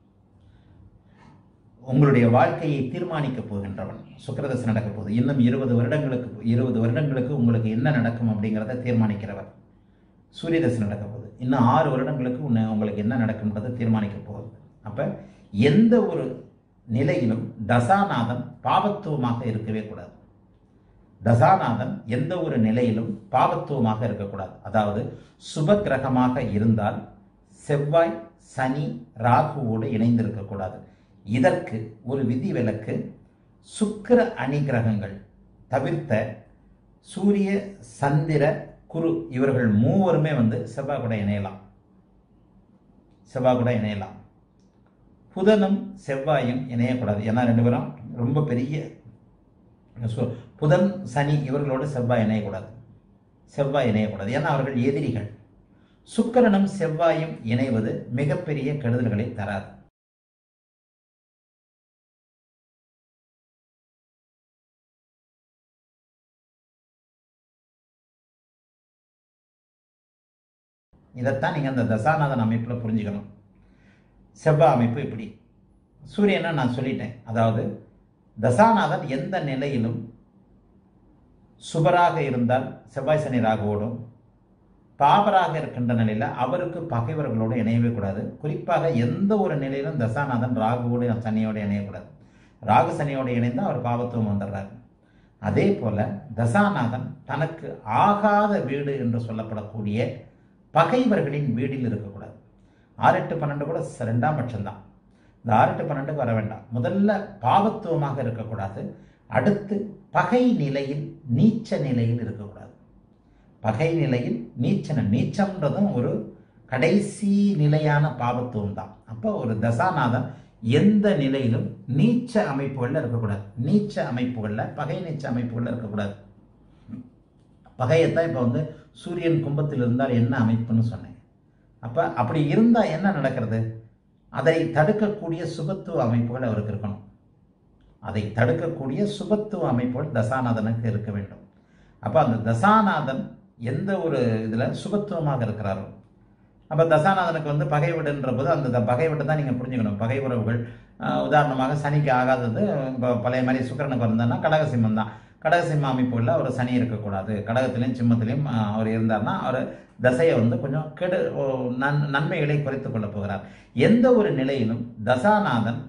உங்களுடைய வாழ்க்கையை தீர்மானிக்க போகின்றவன் சுக்கிரதசை நடக்க போகுது இன்னும் இருபது வருடங்களுக்கு இருபது வருடங்களுக்கு உங்களுக்கு என்ன நடக்கும் அப்படிங்கிறத தீர்மானிக்கிறவர் சூரிய தசை நடக்க போகுது இன்னும் ஆறு வருடங்களுக்கு உன்னை உங்களுக்கு என்ன நடக்கும்ன்றதை தீர்மானிக்க போகுது அப்போ எந்த ஒரு நிலையிலும் தசாநாதன் பாவத்துவமாக இருக்கவே கூடாது தசாநாதன் எந்த ஒரு நிலையிலும் பாவத்துவமாக இருக்கக்கூடாது அதாவது சுப கிரகமாக இருந்தால் செவ்வாய் சனி ராகுவோடு இணைந்திருக்கக்கூடாது இதற்கு ஒரு விதி விலக்கு சுக்கிர அணி கிரகங்கள் தவிர்த்த சூரிய சந்திர குரு இவர்கள் மூவருமே வந்து செவ்வாய் கூட இணையலாம் செவ்வாய் கூட இணையலாம் புதனும் செவ்வாயும் இணையக்கூடாது ஏன்னா ரெண்டு பேரும் ரொம்ப பெரிய சு- புதன் சனி இவர்களோடு செவ்வாய் இணையக்கூடாது செவ்வாய் இணையக்கூடாது ஏன்னா அவர்கள் எதிரிகள் சுக்கிரனும் செவ்வாயும் இணைவது மிகப்பெரிய கெடுதல்களை தராது இதைத்தான் நீங்கள் அந்த தசாநாதன் அமைப்பில் புரிஞ்சுக்கணும் செவ்வாய் அமைப்பு இப்படி சூரியனை நான் சொல்லிட்டேன் அதாவது தசாநாதன் எந்த நிலையிலும் சுபராக இருந்தால் செவ்வாய் சனி ராகுவோடும் பாபராக இருக்கின்ற நிலையில் அவருக்கு பகைவர்களோடு இணையவே கூடாது குறிப்பாக எந்த ஒரு நிலையிலும் தசாநாதன் ராகுவோடு சனியோடு இணையக்கூடாது ராகு சனியோடு இணைந்து அவர் பாவத்துவம் வந்துடுறாரு அதே போல தசாநாதன் தனக்கு ஆகாத வீடு என்று சொல்லப்படக்கூடிய பகைவர்களின் வீடில் இருக்கக்கூடாது ஆறு எட்டு பன்னெண்டு கூட ச- ரெண்டாம் பட்சம்தான் இந்த ஆறு எட்டு பன்னெண்டுக்கு வர வேண்டாம் முதல்ல பாவத்துவமாக இருக்கக்கூடாது அடுத்து பகை நிலையில் நீச்ச நிலையில் இருக்கக்கூடாது பகை நிலையில் நீச்சன நீச்சம்ன்றதும் ஒரு கடைசி நிலையான பாவத்துவம் தான் அப்போ ஒரு தசாநாதன் எந்த நிலையிலும் நீச்ச அமைப்புகளில் இருக்கக்கூடாது நீச்ச அமைப்புகளில் பகை நீச்ச அமைப்புகளில் இருக்கக்கூடாது பகையத்தான் இப்போ வந்து சூரியன் கும்பத்தில் இருந்தால் என்ன அமைப்புன்னு சொன்னேன் அப்போ அப்படி இருந்தால் என்ன நடக்கிறது அதை தடுக்கக்கூடிய சுபத்துவ அமைப்புகள் அவருக்கு இருக்கணும் அதை தடுக்கக்கூடிய சுபத்துவ அமைப்புகள் தசாநாதனுக்கு இருக்க வேண்டும் அப்போ அந்த தசாநாதன் எந்த ஒரு இதில் சுபத்துவமாக இருக்கிறாரோ அப்போ தசாநாதனுக்கு வந்து பகை வீடுன்ற போது அந்த த- பகை வீட்டை தான் நீங்கள் புரிஞ்சுக்கணும் பகை உறவுகள் ஆஹ், உதாரணமாக சனிக்கு ஆகாதது இப்போ பழைய மாதிரி சுக்கிரனுக்கு வந்தோன்னா கடகசிம்மம் தான் கடகசிம்ம அமைப்புகளில் அவர் சனி இருக்கக்கூடாது கடகத்திலையும் சிம்மத்திலையும் ஆஹ், அவர் இருந்தார்னா அவர் தசையை வந்து கொஞ்சம் கெடு ஓ, நன் நன்மைகளை குறைத்துக் கொள்ளப் போகிறார் எந்த ஒரு நிலையிலும் தசாநாதன்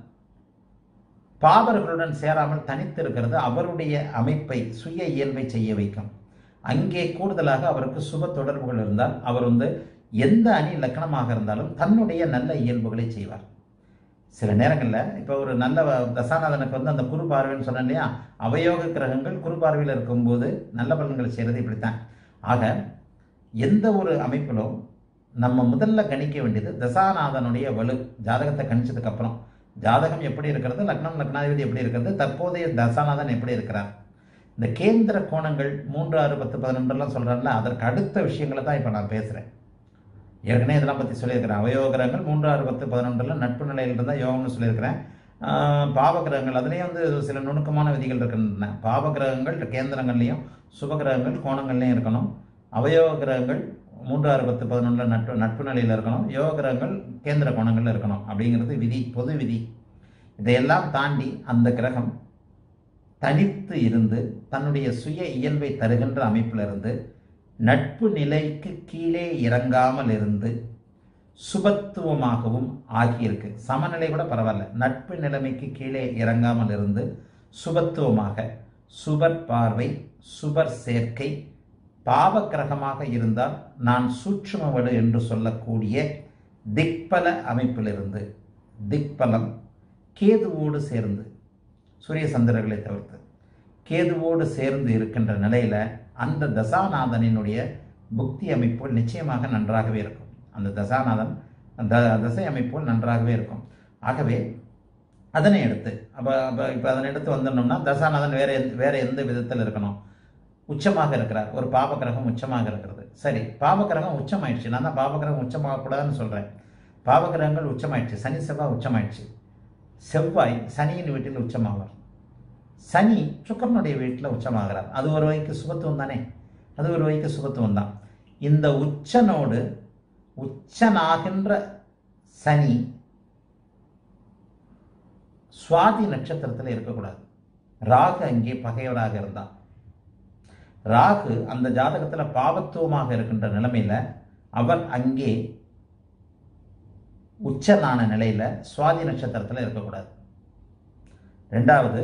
பாவர்களுடன் சேராமல் தனித்து இருக்கிறது அவருடைய அமைப்பை சுய இயல்பை செய்ய வைக்கும் அங்கே கூடுதலாக அவருக்கு சுப தொடர்புகள் இருந்தால் அவர் வந்து எந்த அணி லக்கணமாக இருந்தாலும் தன்னுடைய நல்ல இயல்புகளை செய்வார் சில நேரங்களில் இப்போ ஒரு நல்ல வ- தசாநாதனுக்கு வந்து அந்த குரு பார்வைன்னு சொன்னேன் இல்லையா அவயோக கிரகங்கள் குரு பார்வையில் இருக்கும்போது நல்ல பலன்களை செய்கிறது இப்படித்தான் ஆக எந்த ஒரு அமைப்பிலும் நம்ம முதல்ல கணிக்க வேண்டியது தசாநாதனுடைய வலு ஜாதகத்தை கணிச்சதுக்கு அப்புறம் ஜாதகம் எப்படி இருக்கிறது லக்னம் லக்னாதிபதி எப்படி இருக்கிறது தற்போதைய தசாநாதன் எப்படி இருக்கிறார் இந்த கேந்திர கோணங்கள் மூன்று ஆறு பத்து பதினொன்றுலாம் சொல்கிறேன்ல அதற்கு அடுத்த விஷயங்களை தான் இப்போ நான் பேசுகிறேன் ஏற்கனவே இதெல்லாம் பற்றி சொல்லியிருக்கிறேன் அவயோகிரகங்கள் மூன்று ஆறு பத்து பதினொன்றில் நட்பு நிலையில் இருந்தால் யோகம்னு சொல்லியிருக்கிறேன் ஆஹ் பாவகிரகங்கள் அதுலேயும் வந்து சில நுணுக்கமான விதிகள் இருக்கின்றன பாவகிரகங்கள் கேந்திரங்கள்லையும் சுபகிரகங்கள் கோணங்கள்லையும் இருக்கணும் அவயோக கிரகங்கள் மூன்று ஆறு பத்து பதினொன்றில் நட்பு நட்பு நிலையில் இருக்கணும் யோக கிரகங்கள் கேந்திர கோணங்களில் இருக்கணும் அப்படிங்கிறது விதி பொது விதி இதையெல்லாம் தாண்டி அந்த கிரகம் தனித்து இருந்து தன்னுடைய சுய இயல்பை தருகின்ற அமைப்பிலிருந்து நட்பு நிலைக்கு கீழே இறங்காமல் இருந்து சுபத்துவமாகவும் ஆகியிருக்கு சமநிலை கூட பரவாயில்ல நட்பு நிலைமைக்கு கீழே இறங்காமல் இருந்து சுபத்துவமாக சுபர் பார்வை சுபர் சேர்க்கை பாவக்கிரகமாக இருந்தால் நான் சூட்சுமவடு என்று சொல்லக்கூடிய திக்பல அமைப்பிலிருந்து திக்பலம் கேதுவோடு சேர்ந்து சூரிய சந்திரர்களை தவிர்த்து கேதுவோடு சேர்ந்து இருக்கின்ற நிலையில அந்த தசாநாதனினுடைய புக்தி அமைப்புகள் நிச்சயமாக நன்றாகவே இருக்கும் அந்த தசாநாதன் அந்த தசை அமைப்புகள் நன்றாகவே இருக்கும் ஆகவே அதனை எடுத்து அப்போ அப்போ இப்போ அதனை எடுத்து வந்துடணும்னா தசாநாதன் வேற எந்த- வேற எந்த விதத்தில் இருக்கணும் உச்சமாக இருக்கிறார் ஒரு பாபகிரகம் உச்சமாக இருக்கிறது சரி பாபகிரகம் உச்சமாயிடுச்சு நான் தான் பாபகிரகம் உச்சமாகக்கூடாதுன்னு சொல்கிறேன் பாவகிரகங்கள் உச்சமாயிடுச்சு சனி செவ்வாய் உச்சமாயிடுச்சு செவ்வாய் சனியின் வீட்டில் உச்சமாவார் சனி சுக்கரனுடைய வீட்டில் உச்சமாகிறார் அது ஒரு வகைக்கு சுபத்துவம் தானே அது ஒரு வகைக்கு சுபத்துவம் தான் இந்த உச்சனோடு உச்சனாகின்ற சனி சுவாதி நட்சத்திரத்தில் இருக்கக்கூடாது ராகு அங்கே பகைவராக இருந்தான் ராகு அந்த ஜாதகத்தில் பாவத்துவமாக இருக்கின்ற நிலைமையில அவர் அங்கே உச்சனான நிலையில சுவாதி நட்சத்திரத்தில் இருக்கக்கூடாது ரெண்டாவது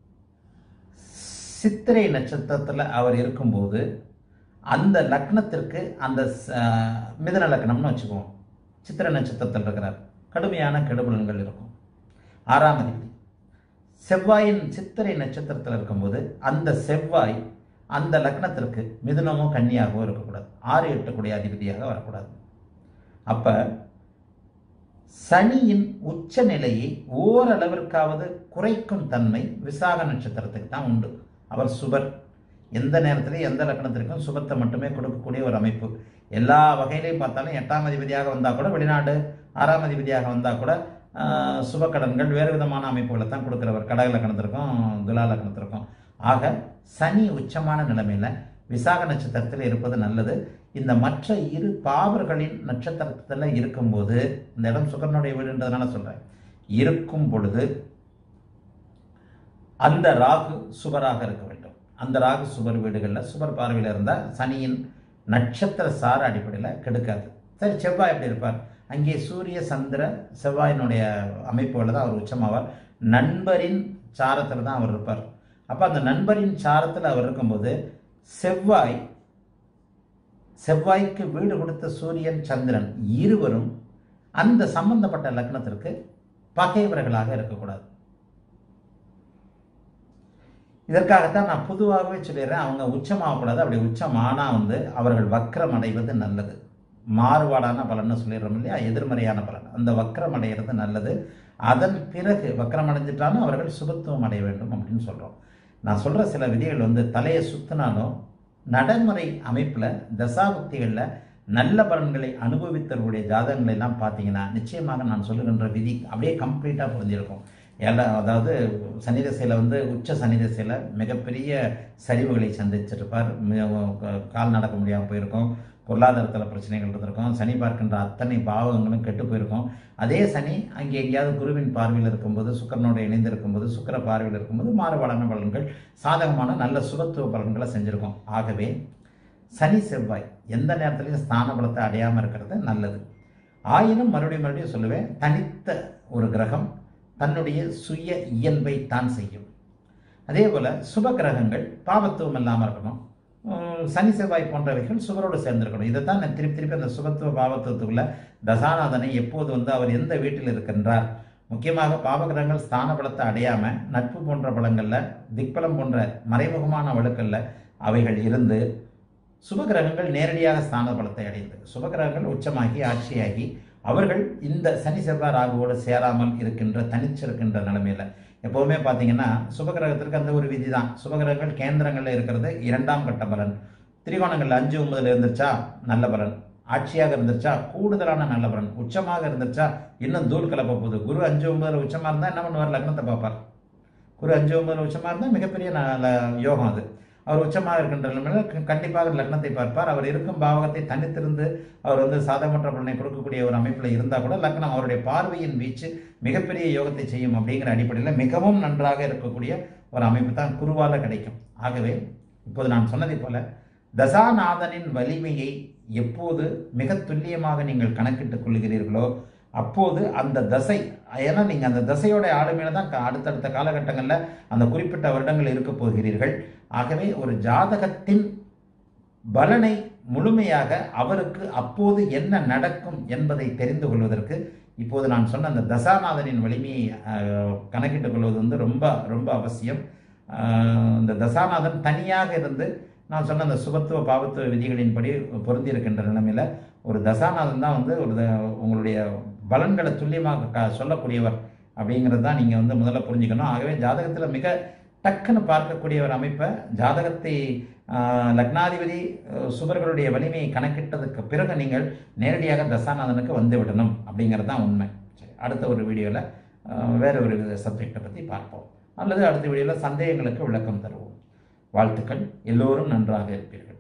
சித்திரை நட்சத்திரத்தில் அவர் இருக்கும்போது அந்த லக்னத்திற்கு அந்த ச- மிதுன லக்னம்னு வச்சுக்குவோம் சித்திரை நட்சத்திரத்தில் இருக்கிறார் கடுமையான கெடுபலன்கள் இருக்கும் ஆறாம் அதிபதி செவ்வாயின் சித்திரை நட்சத்திரத்தில் இருக்கும்போது அந்த செவ்வாய் அந்த லக்னத்திற்கு மிதுனமோ கன்னியாகவோ இருக்கக்கூடாது ஆறு எட்டுக்குடைய அதிபதியாக வரக்கூடாது அப்ப சனியின் உச்ச நிலையை ஓரளவிற்காவது குறைக்கும் தன்மை விசாக நட்சத்திரத்துக்கு தான் உண்டு அவர் சுபர் எந்த நேரத்திலையும் எந்த லக்னத்திற்கும் சுபத்தை மட்டுமே கொடுக்கக்கூடிய ஒரு அமைப்பு எல்லா வகையிலையும் பார்த்தாலும் எட்டாம் அதிபதியாக வந்தால் கூட வெளிநாடு ஆறாம் அதிபதியாக வந்தால் கூட ஆஹ், சுபக்கடன்கள் வேறு விதமான அமைப்புகளை தான் கொடுக்குறவர் கடக லக்னத்திற்கும் துலா லக்னத்திற்கும் ஆக சனி உச்சமான நிலைமையில விசாக நட்சத்திரத்தில் இருப்பது நல்லது இந்த மற்ற இரு பாவர்களின் நட்சத்திரத்தில் இருக்கும்போது இந்த இடம் சுக்கரனுடைய வீடுன்றதுனால சொல்றேன் இருக்கும் பொழுது அந்த ராகு சுபராக இருக்க வேண்டும் அந்த ராகு சுபர் வீடுகளில் சுபர் பார்வையில் இருந்தால் சனியின் நட்சத்திர சார அடிப்படையில் கெடுக்காது சரி செவ்வாய் எப்படி இருப்பார் அங்கே சூரிய சந்திர செவ்வாயினுடைய அமைப்புகளில் தான் அவர் உச்சமாவார் நண்பரின் சாரத்தில் தான் அவர் இருப்பார் அப்போ அந்த நண்பரின் சாரத்தில் அவர் இருக்கும்போது செவ்வாய் செவ்வாய்க்கு வீடு கொடுத்த சூரியன் சந்திரன் இருவரும் அந்த சம்பந்தப்பட்ட லக்னத்திற்கு பகைவர்களாக இருக்கக்கூடாது இதற்காகத்தான் நான் பொதுவாகவே சொல்லிடுறேன் அவங்க உச்சமாகக்கூடாது அப்படி உச்சமானா வந்து அவர்கள் வக்ரம் அடைவது நல்லது மாறுபாடான பலன்னு சொல்லிடுறோம் இல்லையா எதிர்மறையான பலன் அந்த வக்ரம் அடைகிறது நல்லது அதன் பிறகு வக்ரம் அடைஞ்சிட்டாலும் அவர்கள் சுபத்துவம் அடைய வேண்டும் அப்படின்னு சொல்றோம் நான் சொல்ற சில விதிகள் வந்து தலையை சுத்தினாலும் நடைமுறை அமைப்புல தசாபக்திகளில் நல்ல பலன்களை அனுபவித்தவர்களுடைய ஜாதகங்களை எல்லாம் பார்த்தீங்கன்னா நிச்சயமாக நான் சொல்லுகின்ற விதி அப்படியே கம்ப்ளீட்டாக புரிஞ்சிருக்கும் ஏழா அதாவது சனி திசையில் வந்து உச்ச சனி திசையில் மிகப்பெரிய சரிவுகளை சந்திச்சிருப்பார் மி- கால் நடக்க முடியாமல் போயிருக்கும் பொருளாதாரத்தில் பிரச்சனைகள் இருந்திருக்கும் சனி பார்க்கின்ற அத்தனை பாவகங்களும் கெட்டு போயிருக்கும் அதே சனி அங்கே எங்கேயாவது குருவின் பார்வையில் இருக்கும்போது சுக்கரனோடு இணைந்து இருக்கும்போது சுக்கிர பார்வையில் இருக்கும்போது மாறுபாடான பலன்கள் சாதகமான நல்ல சுபத்துவ பலன்களை செஞ்சிருக்கும் ஆகவே சனி செவ்வாய் எந்த நேரத்திலையும் ஸ்தான பலத்தை அடையாமல் இருக்கிறது நல்லது ஆயினும் மறுபடியும் மறுபடியும் சொல்லுவேன் தனித்த ஒரு கிரகம் தன்னுடைய சுய இயல்பை தான் செய்யும் அதே போல சுப கிரகங்கள் பாவத்துவம் இல்லாமல் இருக்கணும் உம், சனி செவ்வாய் போன்றவைகள் சுபரோடு சேர்ந்திருக்கணும் இதை தான் நான் திருப்பி திருப்பி அந்த சுபத்துவ பாவத்துவத்துக்குள்ள தசாநாதனை எப்போது வந்து அவர் எந்த வீட்டில் இருக்கின்றார் முக்கியமாக பாவகிரகங்கள் ஸ்தான பலத்தை அடையாம நட்பு போன்ற பலங்கள்ல திக்பலம் போன்ற மறைமுகமான வழுக்கல்ல அவைகள் இருந்து சுபகிரகங்கள் நேரடியாக ஸ்தான பலத்தை அடைந்து சுபகிரகங்கள் உச்சமாகி ஆட்சியாகி அவர்கள் இந்த சனி செவ்வாய் ராகுவோடு சேராமல் இருக்கின்ற தனிச்சிருக்கின்ற நிலைமையில எப்பவுமே பார்த்தீங்கன்னா சுபகிரகத்திற்கு அந்த ஒரு விதி தான் சுபகிரகங்கள் கேந்திரங்களில் இருக்கிறது இரண்டாம் கட்ட பலன் திரிகோணங்கள்ல அஞ்சு ஒன்பதுல இருந்துச்சா நல்ல பலன் ஆட்சியாக இருந்துச்சா கூடுதலான நல்ல பலன் உச்சமாக இருந்துச்சா இன்னும் தூள் கலப்ப போகுது குரு அஞ்சு ஒன்பதுல உச்சமா இருந்தா என்ன பண்ணுவார் லக்னத்தை பார்ப்பார் குரு அஞ்சு ஒன்பதுல உச்சமா இருந்தா மிகப்பெரிய நல்ல யோகம் அது அவர் உச்சமாக இருக்கின்ற நிலைமையில க- கண்டிப்பாக லக்னத்தை பார்ப்பார் அவர் இருக்கும் பாவகத்தை தனித்திருந்து அவர் வந்து சாதகமற்ற பலனை கொடுக்கக்கூடிய ஒரு அமைப்பில் இருந்தால் கூட லக்னம் அவருடைய பார்வையின் வீச்சு மிகப்பெரிய யோகத்தை செய்யும் அப்படிங்கிற அடிப்படையில் மிகவும் நன்றாக இருக்கக்கூடிய ஒரு அமைப்பு தான் குருவால கிடைக்கும் ஆகவே இப்போது நான் சொன்னதைப் போல தசாநாதனின் வலிமையை எப்போது மிக துல்லியமாக நீங்கள் கணக்கிட்டுக் கொள்கிறீர்களோ அப்போது அந்த தசை ஏன்னா நீங்கள் அந்த தசையோட ஆளுமையில தான் க- அடுத்தடுத்த காலகட்டங்களில் அந்த குறிப்பிட்ட வருடங்கள் இருக்க போகிறீர்கள் ஆகவே ஒரு ஜாதகத்தின் பலனை முழுமையாக அவருக்கு அப்போது என்ன நடக்கும் என்பதை தெரிந்து கொள்வதற்கு இப்போது நான் சொன்ன அந்த தசாநாதனின் வலிமையை அஹ், கணக்கிட்டுக் கொள்வது வந்து ரொம்ப ரொம்ப அவசியம் அஹ், இந்த தசாநாதன் தனியாக இருந்து நான் சொன்ன அந்த சுபத்துவ பாவத்துவ விதிகளின்படி பொருந்தி இருக்கின்ற நிலைமையில ஒரு தசாநாதன் தான் வந்து ஒரு த- உங்களுடைய பலன்களை துல்லியமாக க சொல்லக்கூடியவர் அப்படிங்கிறது தான் நீங்கள் வந்து முதல்ல புரிஞ்சுக்கணும் ஆகவே ஜாதகத்தில் மிக டக்குன்னு பார்க்கக்கூடிய ஒரு அமைப்பை ஜாதகத்தை ஆஹ், லக்னாதிபதி அஹ், சுபர்களுடைய வலிமையை கணக்கிட்டதுக்கு பிறகு நீங்கள் நேரடியாக தசாநாதனுக்கு வந்து விடணும் அப்படிங்கிறது தான் உண்மை சரி அடுத்த ஒரு வீடியோவில் வேற ஒரு சப்ஜெக்டை பற்றி பார்ப்போம் அல்லது அடுத்த வீடியோவில் சந்தேகங்களுக்கு விளக்கம் தருவோம் வாழ்த்துக்கள் எல்லோரும் நன்றாக இருப்பீர்கள்